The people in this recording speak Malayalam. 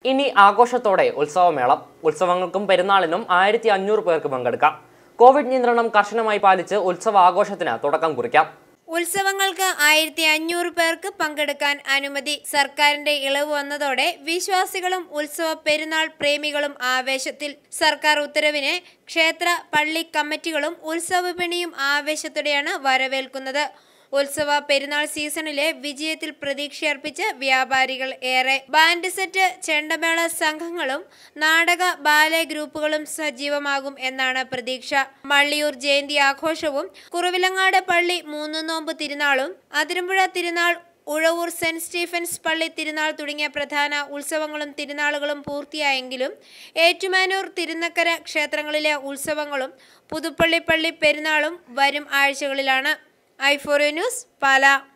ഇനി ആഘോഷത്തോടെ ഉത്സവമേളം ഉത്സവങ്ങൾക്കും പെരുന്നാളിനും ആയിരത്തി അഞ്ഞൂറ് പേർക്ക് പങ്കെടുക്കാം കോവിഡ് നിയന്ത്രണം കർശനമായി പാലിച്ച് ഉത്സവ ആഘോഷത്തിന് തുടക്കം കുറിക്കാം ഉത്സവങ്ങൾക്ക് ആയിരത്തി അഞ്ഞൂറ് പേർക്ക് പങ്കെടുക്കാൻ അനുമതി സർക്കാരിന്റെ ഇളവ് വന്നതോടെ വിശ്വാസികളും ഉത്സവ പെരുന്നാൾ പ്രേമികളും ആവേശത്തിൽ സർക്കാർ ഉത്തരവിനെ ക്ഷേത്ര പള്ളി കമ്മിറ്റികളും ഉത്സവ വിപണിയും ആവേശത്തോടെയാണ് വരവേൽക്കുന്നത് ഉത്സവ പെരുന്നാൾ സീസണിലെ വിജയത്തിൽ പ്രതീക്ഷയർപ്പിച്ച് വ്യാപാരികൾ ഏറെ ബാൻഡ് സെറ്റ് ചെണ്ടമേള സംഘങ്ങളും നാടക ബാലെ ഗ്രൂപ്പുകളും സജീവമാകും എന്നാണ് പ്രതീക്ഷ മള്ളിയൂർ ജയന്തി ആഘോഷവും കുറവിലങ്ങാട് പള്ളി മൂന്നു നോമ്പ് തിരുനാളും അതിരമ്പുഴ തിരുനാൾ ഉഴവൂർ സെന്റ് സ്റ്റീഫൻസ് പള്ളി തിരുനാൾ തുടങ്ങിയ പ്രധാന ഉത്സവങ്ങളും തിരുനാളുകളും പൂർത്തിയായെങ്കിലും ഏറ്റുമാനൂർ തിരുനക്കര ക്ഷേത്രങ്ങളിലെ ഉത്സവങ്ങളും പുതുപ്പള്ളി പള്ളി പെരുന്നാളും വരും ആഴ്ചകളിലാണ് ഐഫോറിയോ ന്യൂസ് പാല